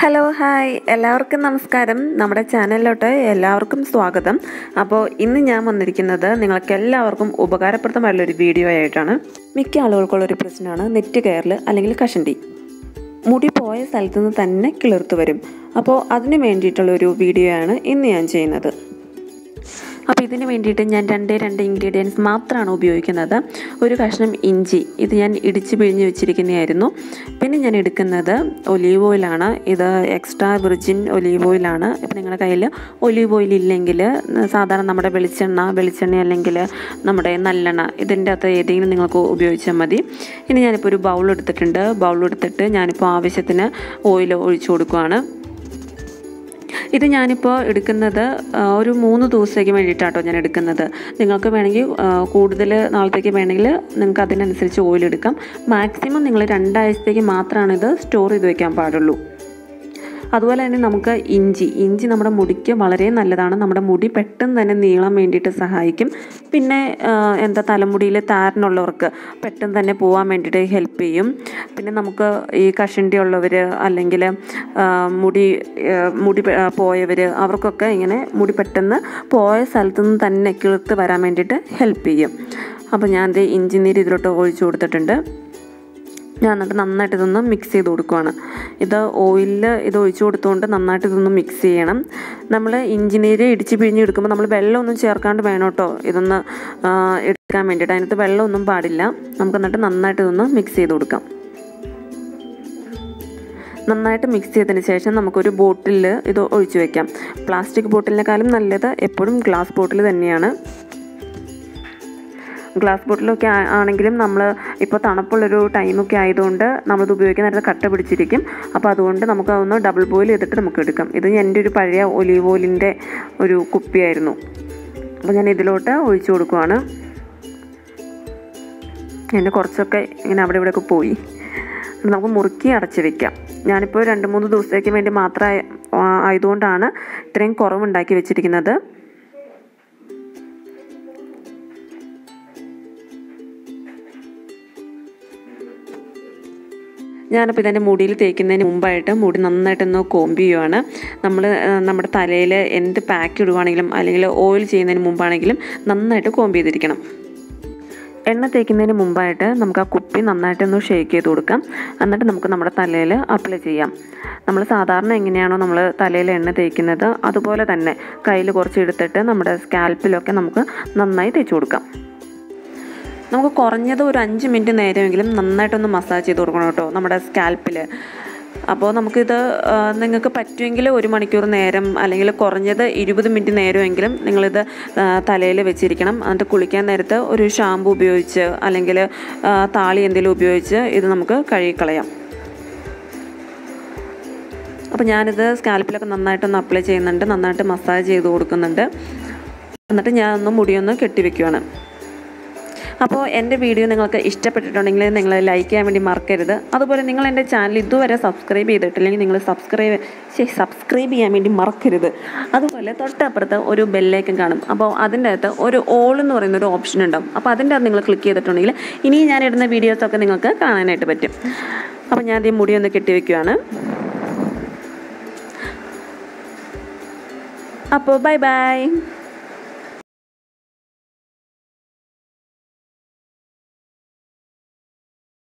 hello hi എല്ലാവർക്കും നമസ്കാരം നമ്മുടെ ചാനലിലോട്ട് എല്ലാവർക്കും സ്വാഗതം അപ്പോൾ ഇന്ന് ഞാൻ വന്നിരിക്കുന്നത് നിങ്ങൾക്ക് എല്ലാവർക്കും ഉപകാരപ്രദമായിട്ടുള്ള ഒരു വീഡിയോ ആയിട്ടാണ് മിക്ക ആളുകൾക്കുള്ളൊരു പ്രശ്നമാണ് നെറ്റ് കയറൽ അല്ലെങ്കിൽ കഷണ്ടി മുടി പോയ സ്ഥലത്ത് നിന്ന് തന്നെ കിളിർത്ത് വരും അപ്പോൾ അതിന് വേണ്ടിയിട്ടുള്ള ഒരു വീഡിയോ ആണ് ഇന്ന് ഞാൻ ചെയ്യുന്നത് അപ്പോൾ ഇതിന് വേണ്ടിയിട്ട് ഞാൻ രണ്ടേ രണ്ട് ഇൻഗ്രീഡിയൻസ് മാത്രമാണ് ഉപയോഗിക്കുന്നത് ഒരു കഷ്ണം ഇഞ്ചി ഇത് ഞാൻ ഇടിച്ച് പിഴിഞ്ഞ് വെച്ചിരിക്കുന്നതായിരുന്നു പിന്നെ ഞാൻ എടുക്കുന്നത് ഒലീവ് ഓയിലാണ് ഇത് എക്സ്ട്രാ വിർജിൻ ഒലീവ് ഓയിലാണ് ഇപ്പോൾ നിങ്ങളുടെ കയ്യിൽ ഒലീവ് ഓയിൽ ഇല്ലെങ്കിൽ സാധാരണ നമ്മുടെ വെളിച്ചെണ്ണ വെളിച്ചെണ്ണ അല്ലെങ്കിൽ നമ്മുടെ നല്ലെണ്ണ ഇതിൻ്റെ അകത്ത് ഏതെങ്കിലും നിങ്ങൾക്ക് ഉപയോഗിച്ചാൽ മതി ഇനി ഞാനിപ്പോൾ ഒരു ബൗൾ എടുത്തിട്ടുണ്ട് ബൗൾ എടുത്തിട്ട് ഞാനിപ്പോൾ ആവശ്യത്തിന് ഓയിൽ ഒഴിച്ചു കൊടുക്കുകയാണ് ഇത് ഞാനിപ്പോൾ എടുക്കുന്നത് ഒരു മൂന്ന് ദിവസത്തേക്ക് വേണ്ടിയിട്ടാട്ടോ ഞാൻ എടുക്കുന്നത് നിങ്ങൾക്ക് വേണമെങ്കിൽ കൂടുതൽ നാളത്തേക്ക് വേണമെങ്കിൽ നിങ്ങൾക്ക് അതിനനുസരിച്ച് ഓയിൽ എടുക്കാം മാക്സിമം നിങ്ങൾ രണ്ടാഴ്ചത്തേക്ക് മാത്രമാണ് ഇത് സ്റ്റോർ ചെയ്ത് വെക്കാൻ പാടുള്ളൂ അതുപോലെ തന്നെ നമുക്ക് ഇഞ്ചി ഇഞ്ചി നമ്മുടെ മുടിക്ക് വളരെ നല്ലതാണ് നമ്മുടെ മുടി പെട്ടെന്ന് തന്നെ നീളാൻ വേണ്ടിയിട്ട് സഹായിക്കും പിന്നെ എന്താ തലമുടിയിൽ താരനുള്ളവർക്ക് പെട്ടെന്ന് തന്നെ പോകാൻ വേണ്ടിയിട്ട് ഹെൽപ്പ് ചെയ്യും പിന്നെ നമുക്ക് ഈ കഷണ്ടി ഉള്ളവർ അല്ലെങ്കിൽ മുടി മുടി പോയവർ അവർക്കൊക്കെ ഇങ്ങനെ മുടി പെട്ടെന്ന് പോയ സ്ഥലത്തു നിന്ന് തന്നെ കിളുത്ത് വരാൻ വേണ്ടിയിട്ട് ഹെൽപ്പ് ചെയ്യും അപ്പോൾ ഞാൻ ഇത് ഇഞ്ചി നീര് ഇതിലോട്ട് ഒഴിച്ചു കൊടുത്തിട്ടുണ്ട് ഞാൻ എന്നിട്ട് നന്നായിട്ട് ഇതൊന്ന് മിക്സ് ചെയ്ത് കൊടുക്കുവാണ് ഇത് ഓയിലിൽ ഇത് ഒഴിച്ചു കൊടുത്തുകൊണ്ട് നന്നായിട്ട് ഇതൊന്ന് മിക്സ് ചെയ്യണം നമ്മൾ ഇഞ്ചിനീര് ഇടിച്ച് പിഴിഞ്ഞ് എടുക്കുമ്പോൾ നമ്മൾ വെള്ളമൊന്നും ചേർക്കാണ്ട് വേണം കേട്ടോ ഇതൊന്ന് എടുക്കാൻ വേണ്ടിയിട്ട് അതിനകത്ത് വെള്ളമൊന്നും പാടില്ല നമുക്ക് എന്നിട്ട് നന്നായിട്ട് ഇതൊന്ന് മിക്സ് ചെയ്ത് കൊടുക്കാം നന്നായിട്ട് മിക്സ് ചെയ്തതിന് ശേഷം നമുക്കൊരു ബോട്ടിലിൽ ഇത് ഒഴിച്ചു വെക്കാം പ്ലാസ്റ്റിക് ബോട്ടിലിനെക്കാളും നല്ലത് എപ്പോഴും ഗ്ലാസ് ബോട്ടിൽ തന്നെയാണ് ഗ്ലാസ് ബോട്ടിലൊക്കെ ആണെങ്കിലും നമ്മൾ ഇപ്പോൾ തണുപ്പുള്ളൊരു ടൈമൊക്കെ ആയതുകൊണ്ട് നമ്മളിത് ഉപയോഗിക്കുന്ന നേരത്തെ കട്ട പിടിച്ചിരിക്കും അപ്പോൾ അതുകൊണ്ട് നമുക്ക് അതൊന്ന് ഡബിൾ ബോയിൽ ചെയ്തിട്ട് നമുക്ക് എടുക്കാം ഇത് എൻ്റെ ഒരു പഴയ ഒലീവ് ഓയിലിൻ്റെ ഒരു കുപ്പിയായിരുന്നു അപ്പോൾ ഞാൻ ഇതിലോട്ട് ഒഴിച്ചു കൊടുക്കുവാണ് എൻ്റെ കുറച്ചൊക്കെ ഇങ്ങനെ അവിടെ ഇവിടെയൊക്കെ പോയി നമുക്ക് മുറുക്കി അടച്ച് വെക്കാം ഞാനിപ്പോൾ രണ്ട് മൂന്ന് ദിവസത്തേക്ക് വേണ്ടി മാത്രം ആയതുകൊണ്ടാണ് ഇത്രയും കുറവുണ്ടാക്കി വെച്ചിരിക്കുന്നത് ഞാനിപ്പോൾ ഇതിൻ്റെ മുടിയിൽ തേക്കുന്നതിന് മുമ്പായിട്ട് മുടി നന്നായിട്ടൊന്ന് കോമ്പ് ചെയ്യുവാണ് നമ്മൾ നമ്മുടെ തലയിൽ എന്ത് പാക്ക് ഇടുവാണെങ്കിലും അല്ലെങ്കിൽ ഓയിൽ ചെയ്യുന്നതിന് മുമ്പാണെങ്കിലും നന്നായിട്ട് കോമ്പ് ചെയ്തിരിക്കണം എണ്ണ തേക്കുന്നതിന് മുമ്പായിട്ട് നമുക്ക് ആ കുപ്പി നന്നായിട്ടൊന്ന് ഷേക്ക് ചെയ്ത് കൊടുക്കാം എന്നിട്ട് നമുക്ക് നമ്മുടെ തലയിൽ അപ്ലൈ ചെയ്യാം നമ്മൾ സാധാരണ എങ്ങനെയാണോ നമ്മൾ തലയിൽ എണ്ണ തേക്കുന്നത് അതുപോലെ തന്നെ കയ്യിൽ കുറച്ച് എടുത്തിട്ട് നമ്മുടെ സ്കാൽപ്പിലൊക്കെ നമുക്ക് നന്നായി തേച്ച് കൊടുക്കാം നമുക്ക് കുറഞ്ഞത് ഒരു അഞ്ച് മിനിറ്റ് നേരമെങ്കിലും നന്നായിട്ടൊന്ന് മസാജ് ചെയ്ത് കൊടുക്കണം കേട്ടോ നമ്മുടെ സ്കാൽപ്പിൽ അപ്പോൾ നമുക്കിത് നിങ്ങൾക്ക് പറ്റുമെങ്കിൽ ഒരു മണിക്കൂർ നേരം അല്ലെങ്കിൽ കുറഞ്ഞത് ഇരുപത് മിനിറ്റ് നേരമെങ്കിലും നിങ്ങളിത് തലയിൽ വെച്ചിരിക്കണം എന്നിട്ട് കുളിക്കാൻ നേരത്ത് ഒരു ഷാമ്പു ഉപയോഗിച്ച് അല്ലെങ്കിൽ താളി എന്തെങ്കിലും ഉപയോഗിച്ച് ഇത് നമുക്ക് കഴുകിക്കളയാം അപ്പോൾ ഞാനിത് സ്കാൽപ്പിലൊക്കെ നന്നായിട്ടൊന്ന് അപ്ലൈ ചെയ്യുന്നുണ്ട് നന്നായിട്ട് മസാജ് ചെയ്ത് കൊടുക്കുന്നുണ്ട് എന്നിട്ട് ഞാനൊന്ന് മുടിയൊന്ന് കെട്ടിവെക്കുവാണ് അപ്പോൾ എൻ്റെ വീഡിയോ നിങ്ങൾക്ക് ഇഷ്ടപ്പെട്ടിട്ടുണ്ടെങ്കിൽ നിങ്ങൾ ലൈക്ക് ചെയ്യാൻ വേണ്ടി മറക്കരുത് അതുപോലെ നിങ്ങൾ എൻ്റെ ചാനൽ ഇതുവരെ സബ്സ്ക്രൈബ് ചെയ്തിട്ടില്ലെങ്കിൽ നിങ്ങൾ സബ്സ്ക്രൈബ് സബ്സ്ക്രൈബ് ചെയ്യാൻ വേണ്ടി മറക്കരുത് അതുപോലെ തൊട്ടപ്പുറത്ത് ഒരു ബെല്ലേക്കും കാണും അപ്പോൾ അതിൻ്റെ അകത്ത് ഒരു ഓൾ എന്ന് പറയുന്ന ഒരു ഓപ്ഷൻ ഉണ്ടാവും അപ്പോൾ അതിൻ്റെ അകത്ത് നിങ്ങൾ ക്ലിക്ക് ചെയ്തിട്ടുണ്ടെങ്കിൽ ഇനി ഞാൻ ഇടുന്ന വീഡിയോസൊക്കെ നിങ്ങൾക്ക് കാണാനായിട്ട് പറ്റും അപ്പോൾ ഞാൻ ഈ മുടി ഒന്ന് കെട്ടിവെക്കുകയാണ് അപ്പോൾ ബൈ ബൈ